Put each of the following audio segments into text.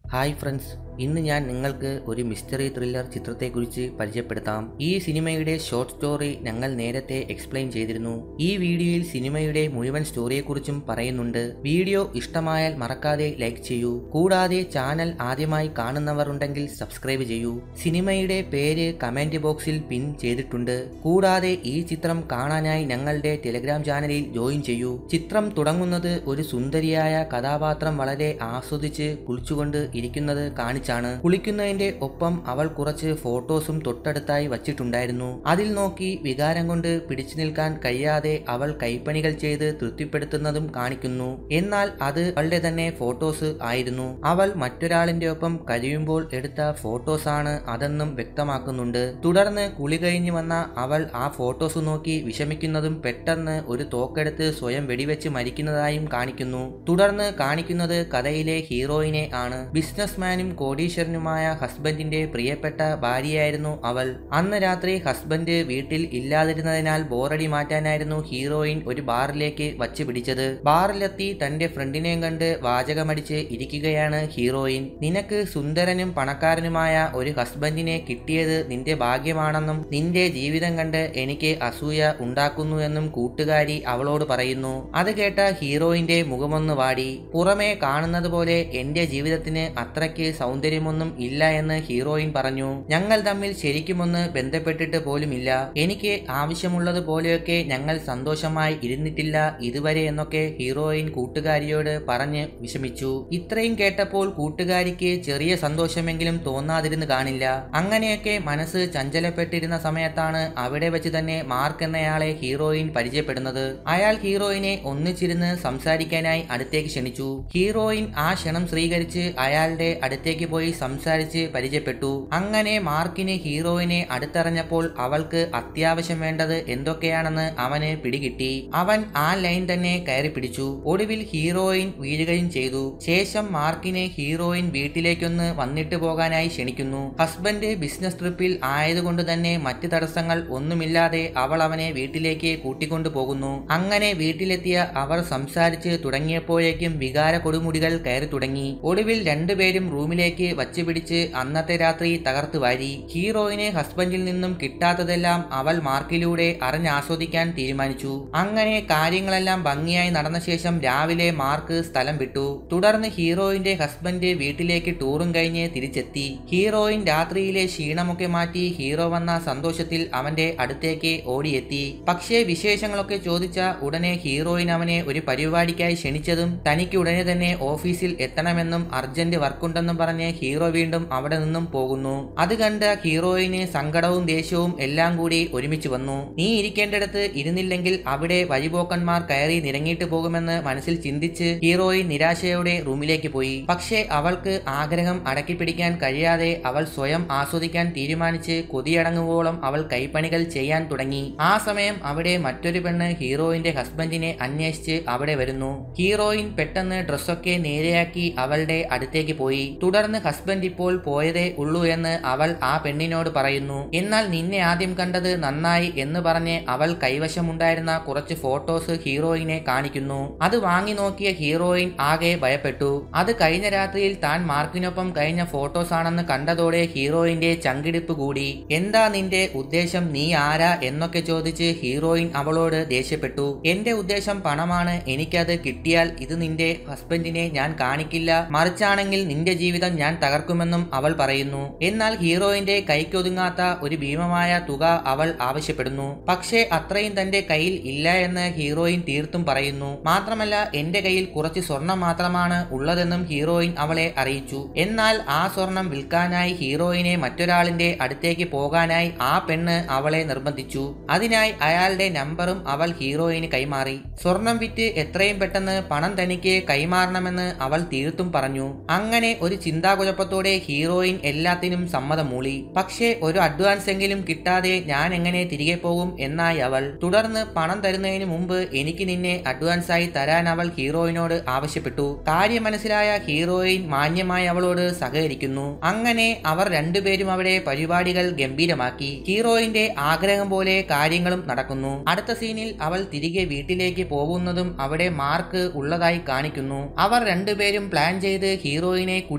hi friends ഇന്ന് ഞാൻ നിങ്ങൾക്ക് ഒരു മിസ്റ്ററി ത്രില്ലർ ചിത്രത്തെക്കുറിച്ച് പരിചയപ്പെടുത്താം ഈ സിനിമയുടെ ഷോർട്ട് സ്റ്റോറി ഞങ്ങൾ നേരത്തെ എക്സ്പ്ലെയിൻ ചെയ്തിരുന്നു ഈ വീഡിയോയിൽ സിനിമയുടെ മുഴുവൻ സ്റ്റോറിയെക്കുറിച്ചും പറയുന്നുണ്ട് വീഡിയോ ഇഷ്ടമായാൽ മറക്കാതെ ലൈക്ക് ചെയ്യൂ കൂടാതെ ചാനൽ ആദ്യമായി കാണുന്നവർ ഉണ്ടെങ്കിൽ സബ്സ്ക്രൈബ് ചെയ്യൂ സിനിമയുടെ പേര് കമന്റ് ബോക്സിൽ പിൻ ചെയ്തിട്ടുണ്ട് കൂടാതെ ഈ ചിത്രം കാണാനായി ഞങ്ങളുടെ ടെലിഗ്രാം ചാനലിൽ ജോയിൻ ചെയ്യൂ ചിത്രം തുടങ്ങുന്നത് ഒരു സുന്ദരിയായ കഥാപാത്രം വളരെ ആസ്വദിച്ച് കുളിച്ചുകൊണ്ട് ഇരിക്കുന്നത് കാണിച്ചാണ് കുളിക്കുന്നതിന്റെ ഒപ്പം അവൾ കുറച്ച് ഫോട്ടോസും തൊട്ടടുത്തായി വച്ചിട്ടുണ്ടായിരുന്നു അതിൽ നോക്കി വികാരം കൊണ്ട് പിടിച്ചു നിൽക്കാൻ കഴിയാതെ അവൾ കൈപ്പണികൾ ചെയ്ത് തൃപ്തിപ്പെടുത്തുന്നതും കാണിക്കുന്നു എന്നാൽ അത് അവളുടെ തന്നെ ഫോട്ടോസ് ആയിരുന്നു അവൾ മറ്റൊരാളിന്റെ ഒപ്പം കഴിയുമ്പോൾ എടുത്ത ഫോട്ടോസ് ആണ് അതെന്നും വ്യക്തമാക്കുന്നുണ്ട് തുടർന്ന് കുളി കഴിഞ്ഞു വന്ന അവൾ ആ ഫോട്ടോസ് നോക്കി വിഷമിക്കുന്നതും പെട്ടെന്ന് ഒരു തോക്കെടുത്ത് സ്വയം വെടിവെച്ച് മരിക്കുന്നതായും കാണിക്കുന്നു തുടർന്ന് കാണിക്കുന്നത് കഥയിലെ ഹീറോയിനെ ആണ് ബിസിനസ്മാനും കോടീശ്വരനുമായ ഹസ്ബൻഡിന്റെ പ്രിയപ്പെട്ട ഭാര്യയായിരുന്നു അവൾ അന്ന് രാത്രി ഹസ്ബൻഡ് വീട്ടിൽ ഇല്ലാതിരുന്നതിനാൽ ബോറടി മാറ്റാനായിരുന്നു ഹീറോയിൻ ഒരു ബാറിലേക്ക് വച്ച് പിടിച്ചത് ബാറിലെത്തി തന്റെ ഫ്രണ്ടിനെയും കണ്ട് വാചകമടിച്ച് ഇരിക്കുകയാണ് ഹീറോയിൻ നിനക്ക് സുന്ദരനും പണക്കാരനുമായ ഒരു ഹസ്ബൻഡിനെ കിട്ടിയത് നിന്റെ ഭാഗ്യമാണെന്നും നിന്റെ ജീവിതം കണ്ട് എനിക്ക് അസൂയ ഉണ്ടാക്കുന്നു എന്നും കൂട്ടുകാരി അവളോട് പറയുന്നു അത് കേട്ട ഹീറോയിന്റെ മുഖമൊന്ന് വാടി പുറമേ കാണുന്നത് പോലെ എന്റെ ജീവിതത്തിന് അത്രയ്ക്ക് സൗന്ദര്യമൊന്നും ഇല്ല എന്ന് ഹീറോയിൻ പറഞ്ഞു ഞങ്ങൾ തമ്മിൽ ശരിക്കുമൊന്ന് ബന്ധപ്പെട്ടിട്ട് പോലുമില്ല എനിക്ക് ആവശ്യമുള്ളത് പോലെയൊക്കെ ഞങ്ങൾ സന്തോഷമായി ഇരുന്നിട്ടില്ല ഇതുവരെ എന്നൊക്കെ ഹീറോയിൻ കൂട്ടുകാരിയോട് പറഞ്ഞ് വിഷമിച്ചു ഇത്രയും കേട്ടപ്പോൾ കൂട്ടുകാരിക്ക് ചെറിയ സന്തോഷമെങ്കിലും തോന്നാതിരുന്ന് കാണില്ല അങ്ങനെയൊക്കെ മനസ്സ് ചഞ്ചലപ്പെട്ടിരുന്ന സമയത്താണ് അവിടെ വെച്ച് തന്നെ മാർക്ക് എന്നയാളെ ഹീറോയിൻ പരിചയപ്പെടുന്നത് അയാൾ ഹീറോയിനെ ഒന്നിച്ചിരുന്ന് സംസാരിക്കാനായി അടുത്തേക്ക് ക്ഷണിച്ചു ഹീറോയിൻ ആ ക്ഷണം സ്വീകരിച്ച് അയാളുടെ അടുത്തേക്ക് പോയി സംസാരിച്ച് പരിചയപ്പെട്ടു അങ്ങനെ മാർക്കിന് ഹീറോയിനെ അടുത്തറിഞ്ഞപ്പോൾ അവൾക്ക് അത്യാവശ്യം വേണ്ടത് എന്തൊക്കെയാണെന്ന് അവന് പിടികിട്ടി അവൻ ആ ലൈൻ തന്നെ കയറി പിടിച്ചു ഒടുവിൽ ഹീറോയിൻ വീഴുകയും ചെയ്തു ശേഷം മാർക്കിനെ ഹീറോയിൻ വീട്ടിലേക്കൊന്ന് വന്നിട്ട് പോകാനായി ക്ഷണിക്കുന്നു ഹസ്ബൻഡ് ബിസിനസ് ട്രിപ്പിൽ ആയതുകൊണ്ട് തന്നെ മറ്റ് തടസ്സങ്ങൾ ഒന്നുമില്ലാതെ അവൾ അവനെ വീട്ടിലേക്ക് കൂട്ടിക്കൊണ്ടു പോകുന്നു അങ്ങനെ വീട്ടിലെത്തിയ അവർ സംസാരിച്ച് തുടങ്ങിയപ്പോഴേക്കും വികാര കൊടുമുടികൾ കയറി തുടങ്ങി ഒടുവിൽ രണ്ടുപേരും റൂമിലേക്ക് വച്ചു പിടിച്ച് അന്നത്തെ രാത്രി തകർത്തു വാരി ഹീറോയിനെ ഹസ്ബൻഡിൽ നിന്നും കിട്ടാത്തതെല്ലാം അവൾ മാർക്കിലൂടെ അറിഞ്ഞാസ്വദിക്കാൻ തീരുമാനിച്ചു അങ്ങനെ കാര്യങ്ങളെല്ലാം ഭംഗിയായി നടന്ന ശേഷം രാവിലെ മാർക്ക് സ്ഥലം വിട്ടു തുടർന്ന് ഹീറോയിന്റെ ഹസ്ബൻഡ് വീട്ടിലേക്ക് ടൂറും കഴിഞ്ഞ് തിരിച്ചെത്തി ഹീറോയിൻ രാത്രിയിലെ ക്ഷീണമൊക്കെ മാറ്റി ഹീറോ വന്ന സന്തോഷത്തിൽ അവന്റെ അടുത്തേക്ക് ഓടിയെത്തി പക്ഷേ വിശേഷങ്ങളൊക്കെ ചോദിച്ച ഉടനെ ഹീറോയിൻ അവനെ ഒരു പരിപാടിക്കായി ക്ഷണിച്ചതും തനിക്ക് ഉടനെ തന്നെ ഓഫീസിൽ എത്തണമെന്നും അർജന്റ് വർക്കുണ്ടെന്നും പറഞ്ഞ് ഹീറോ വീണ്ടും അവിടെ നിന്നും പോകുന്നു അത് കണ്ട ഹീറോയിന് സങ്കടവും ദേഷ്യവും എല്ലാം കൂടി ഒരുമിച്ച് വന്നു നീ ഇരിക്കേണ്ടിടത്ത് ഇരുന്നില്ലെങ്കിൽ അവിടെ വഴിപോക്കന്മാർ കയറി നിരങ്ങിയിട്ട് പോകുമെന്ന് മനസ്സിൽ ചിന്തിച്ച് ഹീറോയിൻ നിരാശയോടെ റൂമിലേക്ക് പോയി പക്ഷേ അവൾക്ക് ആഗ്രഹം അടക്കി പിടിക്കാൻ കഴിയാതെ അവൾ സ്വയം ആസ്വദിക്കാൻ തീരുമാനിച്ച് കൊതിയടങ്ങുവോളം അവൾ കൈപ്പണികൾ ചെയ്യാൻ തുടങ്ങി ആ സമയം അവിടെ മറ്റൊരു പെണ്ണ് ഹീറോയിന്റെ ഹസ്ബൻഡിനെ അന്വേഷിച്ച് അവിടെ വരുന്നു ഹീറോയിൻ പെട്ടെന്ന് ഡ്രസ്സൊക്കെ നേരെയാക്കി അവളുടെ അടുത്തേക്ക് പോയി തുടർന്ന് ഹസ്ബൻഡ് ഇപ്പോൾ പോയതേ ഉള്ളൂ എന്ന് അവൾ ആ പെണ്ണിനോട് പറയുന്നു എന്നാൽ നിന്നെ ആദ്യം കണ്ടത് നന്നായി എന്ന് പറഞ്ഞ് അവൾ കൈവശമുണ്ടായിരുന്ന കുറച്ച് ഫോട്ടോസ് ഹീറോയിനെ കാണിക്കുന്നു അത് വാങ്ങി നോക്കിയ ഹീറോയിൻ ആകെ ഭയപ്പെട്ടു അത് കഴിഞ്ഞ രാത്രിയിൽ താൻ മാർക്കിനൊപ്പം കഴിഞ്ഞ ഫോട്ടോസ് ആണെന്ന് കണ്ടതോടെ ഹീറോയിന്റെ ചങ്കിടിപ്പ് കൂടി എന്താ നിന്റെ ഉദ്ദേശം നീ ആരാ എന്നൊക്കെ ചോദിച്ച് ഹീറോയിൻ അവളോട് ദേഷ്യപ്പെട്ടു എന്റെ ഉദ്ദേശം പണമാണ് എനിക്കത് കിട്ടിയാൽ ഇത് നിന്റെ ഹസ്ബൻഡിനെ ഞാൻ കാണിക്കില്ല മറിച്ചാണെങ്കിൽ നിന്റെ ജീവിതം ഞാൻ തകർക്കുമെന്നും അവൾ പറയുന്നു എന്നാൽ ഹീറോയിന്റെ കൈക്കൊതുങ്ങാത്ത ഒരു ഭീമമായ തുക അവൾ ആവശ്യപ്പെടുന്നു പക്ഷേ അത്രയും തന്റെ കയ്യിൽ ഇല്ല എന്ന് ഹീറോയിൻ തീർത്തും പറയുന്നു മാത്രമല്ല എന്റെ കയ്യിൽ കുറച്ച് സ്വർണം മാത്രമാണ് ഉള്ളതെന്നും ഹീറോയിൻ അവളെ അറിയിച്ചു എന്നാൽ ആ സ്വർണം വിൽക്കാനായി ഹീറോയിനെ മറ്റൊരാളിന്റെ അടുത്തേക്ക് പോകാനായി ആ പെണ്ണ് അവളെ നിർബന്ധിച്ചു അതിനായി അയാളുടെ നമ്പറും അവൾ ഹീറോയിന് കൈമാറി സ്വർണം വിറ്റ് എത്രയും പെട്ടെന്ന് പണം തനിക്ക് കൈമാറണമെന്ന് അവൾ തീർത്തും പറഞ്ഞു അങ്ങനെ ഒരു ചിന്താകുഴപ്പത്തോടെ ഹീറോയിൻ എല്ലാത്തിനും സമ്മതം മൂളി പക്ഷേ ഒരു അഡ്വാൻസ് എങ്കിലും കിട്ടാതെ ഞാൻ എങ്ങനെ തിരികെ പോകും എന്നായി അവൾ തുടർന്ന് പണം തരുന്നതിന് മുമ്പ് എനിക്ക് നിന്നെ അഡ്വാൻസ് ആയി തരാൻ അവൾ ഹീറോയിനോട് ആവശ്യപ്പെട്ടു കാര്യം മനസ്സിലായ ഹീറോയിൻ മാന്യമായി അവളോട് സഹകരിക്കുന്നു അങ്ങനെ അവർ രണ്ടുപേരും അവിടെ പരിപാടികൾ ഗംഭീരമാക്കി ഹീറോയിന്റെ ആഗ്രഹം പോലെ കാര്യങ്ങളും നടക്കുന്നു അടുത്ത സീനിൽ അവൾ തിരികെ വീട്ടിലേക്ക് പോകുന്നതും അവിടെ മാർക്ക് ഉള്ളതായി കാണിക്കുന്നു അവർ രണ്ടുപേരും പ്ലാൻ ചെയ്ത് ഹീറോയിനെ കുടുക്കിയതാണ്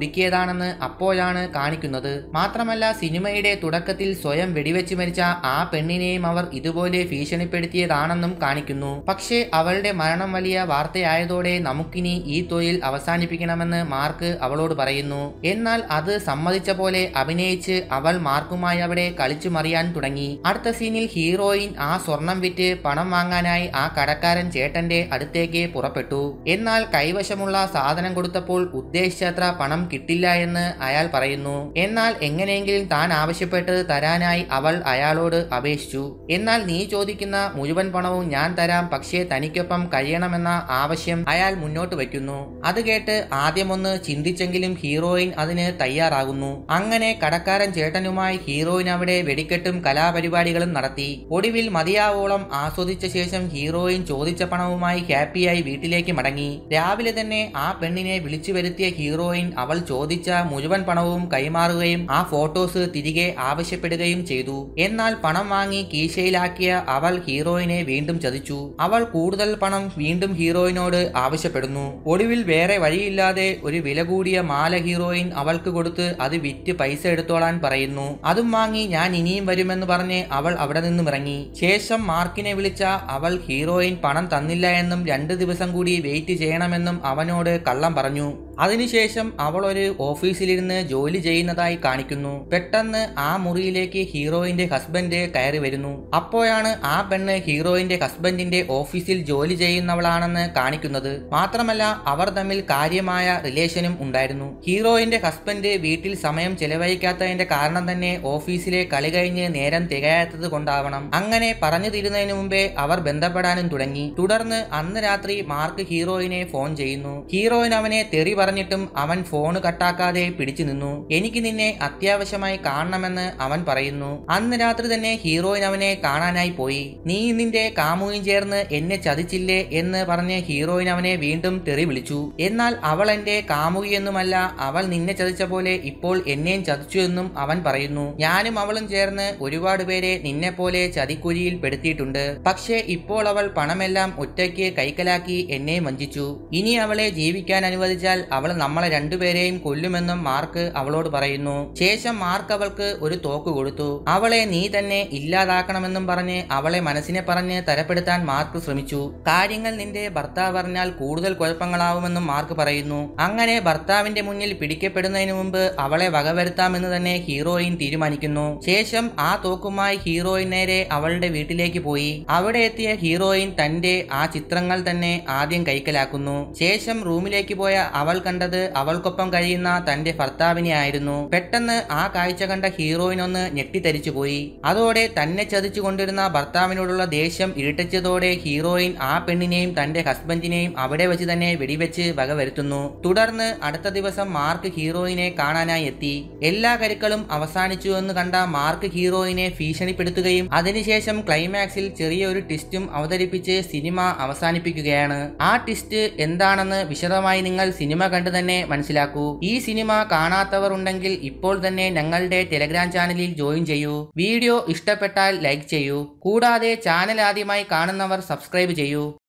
ആളാണെന്ന് അപ്പോഴാണ് കാണിക്കുന്നത് മാത്രമല്ല സിനിമയുടെ തുടക്കത്തിൽ സ്വയം വെടിവെച്ച് മരിച്ച ആ പെണ്ണിനെയും അവർ ഇതുപോലെ ഭീഷണിപ്പെടുത്തിയതാണെന്നും കാണിക്കുന്നു പക്ഷേ അവളുടെ മരണം വലിയ വാർത്തയായതോടെ നമുക്കിനി ഈ തൊഴിൽ അവസാനിപ്പിക്കണമെന്ന് മാർക്ക് അവളോട് പറയുന്നു എന്നാൽ അത് സമ്മതിച്ച പോലെ അഭിനയിച്ച് അവൾ മാർക്കുമായി അവിടെ കളിച്ചു മറിയാൻ തുടങ്ങി അടുത്ത സീനിൽ ഹീറോയിൻ ആ സ്വർണം വിറ്റ് പണം വാങ്ങാനായി ആ കടക്കാരൻ ചേട്ടന്റെ അടുത്തേക്ക് പുറപ്പെട്ടു എന്നാൽ കൈവശമുള്ള സാധനം കൊടുത്തപ്പോൾ ഉദ്ദേശിച്ചത്ര പണം കിട്ടില്ല എന്ന് അയാൾ പറയുന്നു എന്നാൽ എങ്ങനെയെങ്കിലും താൻ ആവശ്യപ്പെട്ടത് തരാനായി അവൾ അയാളോട് അപേക്ഷിച്ചു എന്നാൽ നീ ചോദിക്കുന്ന മുഴുവൻ പണവും ഞാൻ തരാം പക്ഷേ തനിക്കൊപ്പം കഴിയണമെന്ന ആവശ്യം അയാൾ മുന്നോട്ട് വയ്ക്കുന്നു അത് കേട്ട് ആദ്യമൊന്ന് ചിന്തിച്ചെങ്കിലും ഹീറോയിൻ അതിന് തയ്യാറാകുന്നു അങ്ങനെ കടക്കാരൻ ചേട്ടനുമായി ഹീറോയിൻ അവിടെ വെടിക്കെട്ടും കലാപരിപാടികളും നടത്തി ഒടുവിൽ മതിയാവോളം ആസ്വദിച്ച ശേഷം ഹീറോയിൻ ചോദിച്ച പണവുമായി ഹാപ്പിയായി വീട്ടിലേക്ക് മടങ്ങി രാവിലെ തന്നെ ആ പെണ്ണിനെ വിളിച്ചു വരുത്തിയ ഹീറോയിൻ അവൾ ചോദിച്ച മുഴുവൻ പണവും കൈമാറുകയും ആ ഫോട്ടോസ് തിരികെ ആവശ്യപ്പെടുകയും ചെയ്തു എന്നാൽ പണം വാങ്ങി കീശയിലാക്കിയ അവൾ ഹീറോയിനെ വീണ്ടും ചതിച്ചു അവൾ കൂടുതൽ പണം വീണ്ടും ഹീറോയിനോട് ആവശ്യപ്പെടുന്നു ഒടുവിൽ വേറെ വഴിയില്ലാതെ ഒരു വില കൂടിയ മാല ഹീറോയിൻ അവൾക്ക് കൊടുത്ത് അത് വിറ്റ് പൈസ എടുത്തോളാൻ പറയുന്നു അതും വാങ്ങി ഞാൻ ഇനിയും വരുമെന്ന് പറഞ്ഞ് അവൾ അവിടെ നിന്നും ഇറങ്ങി ശേഷം മാർക്കിനെ വിളിച്ച അവൾ ഹീറോയിൻ പണം തന്നില്ല എന്നും രണ്ട് ദിവസം കൂടി വെയിറ്റ് ചെയ്യണമെന്നും അവനോട് കള്ളം പറഞ്ഞു അതിനുശേഷം അവൾ ഒരു ഓഫീസിലിരുന്ന് ജോലി ചെയ്യുന്നതായി കാണിക്കുന്നു പെട്ടെന്ന് ആ മുറിയിലേക്ക് ഹീറോയിന്റെ ഹസ്ബൻഡ് കയറി വരുന്നു അപ്പോഴാണ് ആ പെണ്ണ് ഹീറോയിന്റെ ഹസ്ബൻഡിന്റെ ഓഫീസിൽ ജോലി ചെയ്യുന്നവളാണെന്ന് കാണിക്കുന്നത് മാത്രമല്ല അവർ തമ്മിൽ കാര്യമായ റിലേഷനും ഉണ്ടായിരുന്നു ഹീറോയിന്റെ ഹസ്ബൻഡ് വീട്ടിൽ സമയം ചെലവഴിക്കാത്തതിന്റെ കാരണം തന്നെ ഓഫീസിലെ കളി കഴിഞ്ഞ് നേരം തികയാത്തത് കൊണ്ടാവണം അങ്ങനെ പറഞ്ഞു തീരുന്നതിന് മുമ്പേ അവർ ബന്ധപ്പെടാനും തുടങ്ങി തുടർന്ന് അന്ന് രാത്രി മാർക്ക് ഹീറോയിനെ ഫോൺ ചെയ്യുന്നു ഹീറോയിൻ അവനെ തെറി പറഞ്ഞിട്ടും അവൻ ഫോണ് കട്ടാക്കാതെ പിടിച്ചു നിന്നു എനിക്ക് നിന്നെ അത്യാവശ്യമായി കാണണമെന്ന് അവൻ പറയുന്നു അന്ന് രാത്രി തന്നെ ഹീറോയിൻ അവനെ കാണാനായി പോയി നീ നിന്റെ കാമുകയും ചേർന്ന് എന്നെ ചതിച്ചില്ലേ എന്ന് പറഞ്ഞ് ഹീറോയിൻ അവനെ വീണ്ടും തെറി വിളിച്ചു എന്നാൽ അവൾ എന്റെ കാമുകിയൊന്നുമല്ല അവൾ നിന്നെ ചതിച്ച പോലെ ഇപ്പോൾ എന്നെയും ചതിച്ചു എന്നും അവൻ പറയുന്നു ഞാനും അവളും ചേർന്ന് ഒരുപാട് പേരെ നിന്നെ പോലെ ചതിക്കുഴിയിൽ പെടുത്തിയിട്ടുണ്ട് പക്ഷേ ഇപ്പോൾ അവൾ പണമെല്ലാം ഒറ്റയ്ക്ക് കൈക്കലാക്കി എന്നെ വഞ്ചിച്ചു ഇനി അവളെ ജീവിക്കാൻ അനുവദിച്ചാൽ അവൾ നമ്മളെ രണ്ടുപേരെയും കൊല്ലുമെന്നും മാർക്ക് അവളോട് പറയുന്നു ശേഷം മാർക്ക് അവൾക്ക് ഒരു തോക്ക് കൊടുത്തു അവളെ നീ തന്നെ ഇല്ലാതാക്കണമെന്നും പറഞ്ഞ് അവളെ മനസ്സിനെ പറഞ്ഞ് തരപ്പെടുത്താൻ മാർക്ക് ശ്രമിച്ചു കാര്യങ്ങൾ നിന്റെ ഭർത്താവ് അറിഞ്ഞാൽ കൂടുതൽ കുഴപ്പങ്ങളാവുമെന്നും മാർക്ക് പറയുന്നു അങ്ങനെ ഭർത്താവിന്റെ മുന്നിൽ പിടിക്കപ്പെടുന്നതിന് മുമ്പ് അവളെ വകവരുത്താമെന്ന് തന്നെ ഹീറോയിൻ തീരുമാനിക്കുന്നു ശേഷം ആ തോക്കുമായി ഹീറോയിൻ നേരെ അവളുടെ വീട്ടിലേക്ക് പോയി അവിടെ എത്തിയ ഹീറോയിൻ തന്റെ ആ ചിത്രങ്ങൾ തന്നെ ആദ്യം കൈക്കലാക്കുന്നു ശേഷം റൂമിലേക്ക് പോയ അവൾ കണ്ടത് അവൾക്കൊപ്പം കഴിയുന്ന തന്റെ ഭർത്താവിനെ ആയിരുന്നു പെട്ടെന്ന് ആ കാഴ്ച കണ്ട ഹീറോയിൻ ഒന്ന് ഞെട്ടിത്തരിച്ചു പോയി അതോടെ തന്നെ ചതിച്ചു കൊണ്ടിരുന്ന ഭർത്താവിനോടുള്ള ദേഷ്യം ഇരട്ടിച്ചതോടെ ഹീറോയിൻ ആ പെണ്ണിനെയും തന്റെ ഹസ്ബൻഡിനെയും അവിടെ വെച്ച് തന്നെ വെടിവെച്ച് വകവരുത്തുന്നു തുടർന്ന് അടുത്ത ദിവസം മാർക്ക് ഹീറോയിനെ കാണാനായി എത്തി എല്ലാ കരുക്കളും അവസാനിച്ചു എന്ന് കണ്ട മാർക്ക് ഹീറോയിനെ ഭീഷണിപ്പെടുത്തുകയും അതിനുശേഷം ക്ലൈമാക്സിൽ ചെറിയൊരു ട്വിസ്റ്റും അവതരിപ്പിച്ച് സിനിമ അവസാനിപ്പിക്കുകയാണ് ആ ട്വിസ്റ്റ് എന്താണെന്ന് വിശദമായി നിങ്ങൾ സിനിമ കണ്ടു തന്നെ മനസ്സിലാക്കൂ ഈ സിനിമ കാണാത്തവർ ഉണ്ടെങ്കിൽ ഇപ്പോൾ തന്നെ ഞങ്ങളുടെ ടെലഗ്രാം ചാനലിൽ ജോയിൻ ചെയ്യൂ വീഡിയോ ഇഷ്ടപ്പെട്ടാൽ ലൈക്ക് ചെയ്യൂ കൂടാതെ ചാനൽ ആദ്യമായി കാണുന്നവർ സബ്സ്ക്രൈബ് ചെയ്യൂ